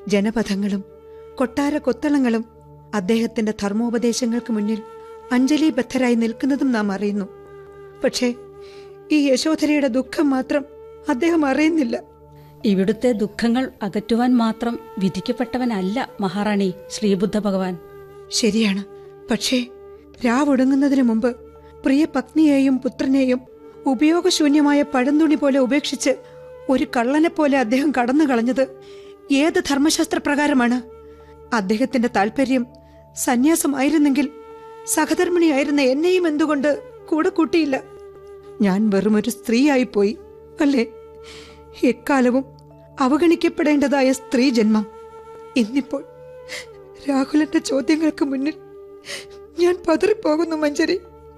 ജനപഥങ്ങളും കൊട്ടാര കൊത്തളങ്ങളും അദ്ദേഹത്തിന്റെ ധർമ്മോപദേശങ്ങൾക്ക് മുന്നിൽ അഞ്ജലിബദ്ധരായി നിൽക്കുന്നതും നാം അറിയുന്നു പക്ഷേ ഈ യശോധരയുടെ ദുഃഖം മാത്രം അദ്ദേഹം അറിയുന്നില്ല ഇവിടുത്തെ ദുഃഖങ്ങൾ അകറ്റുവാൻ മാത്രം വിധിക്കപ്പെട്ടവനല്ല മഹാറാണി ശ്രീബുദ്ധ ഭഗവാൻ ശരിയാണ് പക്ഷേ രാവൊടുങ്ങുന്നതിനു മുമ്പ് പ്രിയ പത്നിയെയും പുത്രനെയും ഉപയോഗശൂന്യമായ പഴന്തുണി പോലെ ഉപേക്ഷിച്ച് ഒരു കള്ളനെ പോലെ അദ്ദേഹം കടന്നു കളഞ്ഞത് ഏത് ധർമ്മശാസ്ത്ര പ്രകാരമാണ് അദ്ദേഹത്തിന്റെ താല്പര്യം സന്യാസമായിരുന്നെങ്കിൽ സഹധർമ്മിണിയായിരുന്ന എന്നെയും എന്തുകൊണ്ട് കൂടെ കൂട്ടിയില്ല ഞാൻ വെറുമൊരു സ്ത്രീയായിപ്പോയി അല്ലേ എക്കാലവും അവഗണിക്കപ്പെടേണ്ടതായ സ്ത്രീ ജന്മം ഇന്നിപ്പോൾ രാഹുലന്റെ ചോദ്യങ്ങൾക്ക് മുന്നിൽ ഞാൻ പതറിപ്പോകുന്നു മഞ്ജരി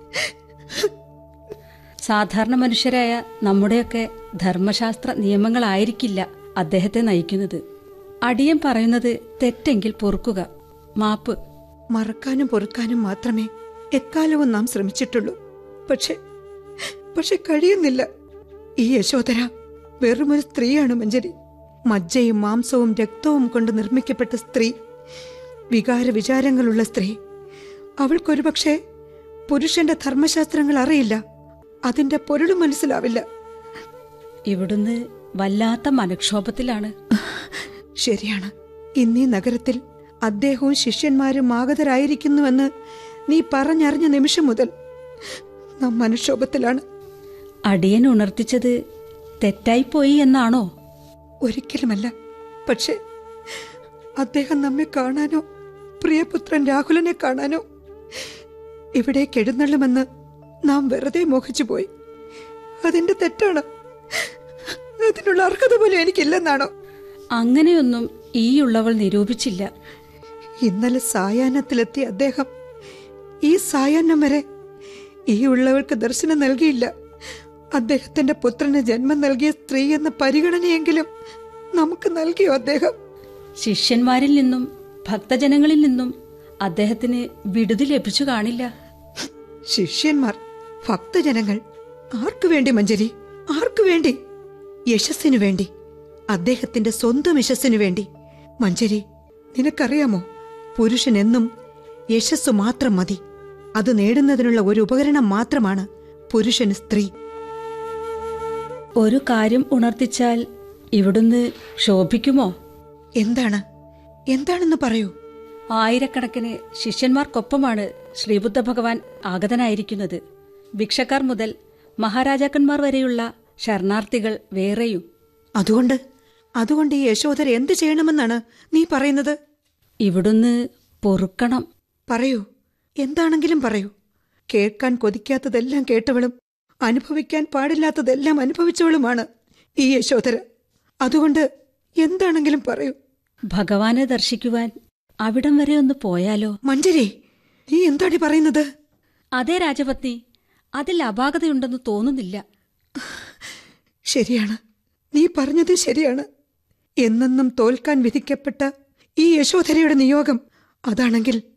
സാധാരണ മനുഷ്യരായ നമ്മുടെയൊക്കെ ധർമ്മശാസ്ത്ര നിയമങ്ങളായിരിക്കില്ല അദ്ദേഹത്തെ നയിക്കുന്നത് അടിയൻ പറയുന്നത് തെറ്റെങ്കിൽ പൊറുക്കുക മാപ്പ് മറക്കാനും പൊറുക്കാനും മാത്രമേ എക്കാലവും നാം ശ്രമിച്ചിട്ടുള്ളൂ പക്ഷെ പക്ഷെ കഴിയുന്നില്ല ഈ യശോധര വെറുമൊരു സ്ത്രീയാണ് മഞ്ജരി മജ്ജയും മാംസവും രക്തവും കൊണ്ട് നിർമ്മിക്കപ്പെട്ട സ്ത്രീ വികാര വിചാരങ്ങളുള്ള സ്ത്രീ അവൾക്കൊരുപക്ഷെ പുരുഷന്റെ ധർമ്മശാസ്ത്രങ്ങൾ അറിയില്ല അതിന്റെ പൊരുളും മനസ്സിലാവില്ല ഇവിടുന്ന് വല്ലാത്ത മനക്ഷോഭത്തിലാണ് ശരിയാണ് ഇന്നീ നഗരത്തിൽ അദ്ദേഹവും ശിഷ്യന്മാരും ആഗതരായിരിക്കുന്നുവെന്ന് നീ പറഞ്ഞറിഞ്ഞ നിമിഷം മുതൽ നാം മനക്ഷോഭത്തിലാണ് അടിയൻ ഉണർത്തിച്ചത് തെറ്റായിപ്പോയി എന്നാണോ ഒരിക്കലുമല്ല പക്ഷേ അദ്ദേഹം നമ്മെ കാണാനോ പ്രിയപുത്രൻ രാഹുലനെ കാണാനോ ഇവിടേക്ക് എഴുന്നള്ളുമെന്ന് നാം വെറുതെ മോഹിച്ചുപോയി അതിന്റെ തെറ്റാണ് അതിനുള്ള അർഹത പോലും എനിക്കില്ലെന്നാണോ അങ്ങനെയൊന്നും ഈയുള്ളവൾ നിരൂപിച്ചില്ല ഇന്നലെ സായാഹ്നത്തിലെത്തിയ അദ്ദേഹം ഈ സായാഹ്നം വരെ ഈ ഉള്ളവൾക്ക് ദർശനം നൽകിയില്ല അദ്ദേഹത്തിന്റെ പുത്രന് ജന്മം നൽകിയ സ്ത്രീ എന്ന പരിഗണനയെങ്കിലും നമുക്ക് നൽകിയോ അദ്ദേഹം ശിഷ്യന്മാരിൽ നിന്നും ഭക്തജനങ്ങളിൽ നിന്നും അദ്ദേഹത്തിന് വിടുതി ലഭിച്ചു കാണില്ല ശിഷ്യന്മാർ ഭക്തജനങ്ങൾ ആർക്കു വേണ്ടി മഞ്ജരി ആർക്കു വേണ്ടി യശസ്സിനു വേണ്ടി അദ്ദേഹത്തിന്റെ സ്വന്തം യശസ്സിനു വേണ്ടി മഞ്ജരി നിനക്കറിയാമോ പുരുഷൻ എന്നും യശസ്സു മാത്രം മതി അത് നേടുന്നതിനുള്ള ഒരു ഉപകരണം മാത്രമാണ് പുരുഷന് സ്ത്രീ ഒരു കാര്യം ഉണർത്തിച്ചാൽ ഇവിടുന്ന് ശോഭിക്കുമോ എന്താണ് എന്താണെന്ന് പറയൂ ആയിരക്കണക്കിന് ശിഷ്യന്മാർക്കൊപ്പമാണ് ശ്രീബുദ്ധ ഭഗവാൻ ആഗതനായിരിക്കുന്നത് ഭിക്ഷക്കാർ മുതൽ മഹാരാജാക്കന്മാർ വരെയുള്ള ശരണാർത്ഥികൾ വേറെയും അതുകൊണ്ട് അതുകൊണ്ട് ഈ യശോധര എന്ത് ചെയ്യണമെന്നാണ് നീ പറയുന്നത് ഇവിടുന്ന് പൊറുക്കണം പറയൂ എന്താണെങ്കിലും പറയൂ കേൾക്കാൻ കൊതിക്കാത്തതെല്ലാം കേട്ടവളും അനുഭവിക്കാൻ പാടില്ലാത്തതെല്ലാം അനുഭവിച്ചവളുമാണ് ഈ യശോധര അതുകൊണ്ട് എന്താണെങ്കിലും പറയൂ ഭഗവാനെ ദർശിക്കുവാൻ അവിടം വരെ ഒന്ന് പോയാലോ മഞ്ജരി നീ എന്താടി പറയുന്നത് അതേ രാജപത്നി അതിൽ അപാകതയുണ്ടെന്ന് തോന്നുന്നില്ല ശരിയാണ് നീ പറഞ്ഞത് ശരിയാണ് എന്നെന്നും തോൽക്കാൻ വിധിക്കപ്പെട്ട ഈ യശോധരയുടെ നിയോഗം അതാണെങ്കിൽ